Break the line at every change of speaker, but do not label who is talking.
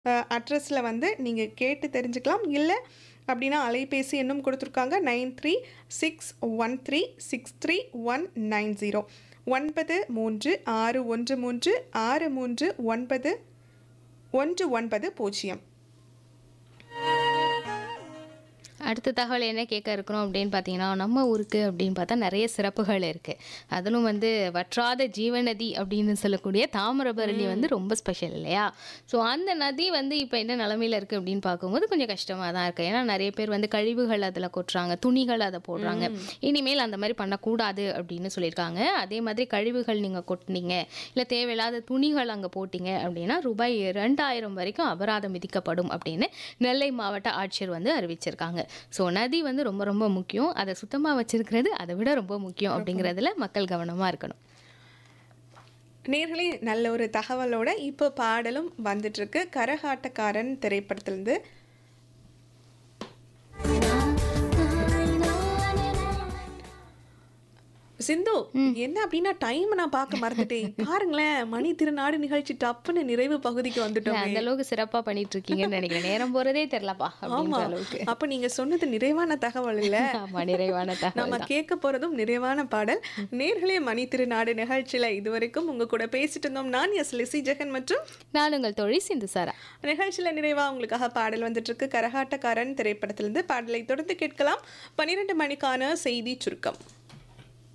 அட்ரஸில் வந்து நீங்கள் கேட்டு தெரிஞ்சுக்கலாம் இல்லை அப்படின்னா அலைபேசி எண்ணும் கொடுத்துருக்காங்க nine three six one three six three one nine zero ஒன்பது மூன்று ஆறு ஒன்று மூன்று ஆறு மூன்று ஒன்பது ஒன்று ஒன்பது பூஜ்ஜியம்
அடுத்த தகவல் என்ன கேட்க இருக்கிறோம் அப்படின்னு பார்த்தீங்கன்னா நம்ம ஊருக்கு அப்படின்னு பார்த்தா நிறைய சிறப்புகள் இருக்குது அதிலும் வந்து வற்றாத ஜீவநதி அப்படின்னு சொல்லக்கூடிய தாமிரபரணி வந்து ரொம்ப ஸ்பெஷல் இல்லையா ஸோ அந்த நதி வந்து இப்போ என்ன நிலமையில இருக்குது அப்படின்னு பார்க்கும்போது கொஞ்சம் கஷ்டமாக தான் இருக்குது ஏன்னா நிறைய பேர் வந்து கழிவுகள் அதில் கொட்டுறாங்க துணிகள் அதை போடுறாங்க இனிமேல் அந்த மாதிரி பண்ணக்கூடாது அப்படின்னு சொல்லியிருக்காங்க அதே மாதிரி கழிவுகள் நீங்கள் கொட்டினீங்க இல்லை தேவையில்லாத துணிகள் அங்கே போட்டிங்க அப்படின்னா ரூபாய் ரெண்டாயிரம் வரைக்கும் அபராதம் விதிக்கப்படும் அப்படின்னு நெல்லை மாவட்ட ஆட்சியர் வந்து அறிவிச்சிருக்காங்க ஸோ நதி வந்து ரொம்ப ரொம்ப முக்கியம் அதை சுத்தமாக வச்சிருக்கிறது அதை விட ரொம்ப முக்கியம் அப்படிங்கிறதுல மக்கள் கவனமாக இருக்கணும்
நேர்களே நல்ல ஒரு தகவலோட இப்போ பாடலும் வந்துட்டுருக்கு கரகாட்டக்காரன் திரைப்படத்திலிருந்து சிந்து என்ன அப்படின்னா டைம் நான் பார்க்க மறந்துட்டேன் பாருங்களேன் மணி திருநாடு நிகழ்ச்சி டப்புன்னு நிறைவு பகுதிக்கு வந்துட்டோம்
அந்த அளவுக்கு சிறப்பாக பண்ணிட்டு இருக்கீங்கன்னு நினைக்கிறேன் நேரம் போகிறதே தெரிலப்பா அப்படின்ற அளவுக்கு
அப்ப நீங்க சொன்னது நிறைவான தகவல் இல்ல
ஆமா நிறைவான தகவல்
நம்ம கேட்க போறதும் நிறைவான பாடல் நேர்களே மணி திருநாடு நிகழ்ச்சியில இதுவரைக்கும் உங்க கூட பேசிட்டு இருந்தோம் நான் எஸ் லிசி ஜெகன் மற்றும்
நான் உங்கள் தொழில் சிந்து சாரா
நிகழ்ச்சியில நிறைவா உங்களுக்காக பாடல் வந்துட்டு இருக்கு கரகாட்டக்காரன் திரைப்படத்திலிருந்து பாடலை தொடர்ந்து கேட்கலாம் பன்னிரெண்டு மணிக்கான செய்தி சுருக்கம்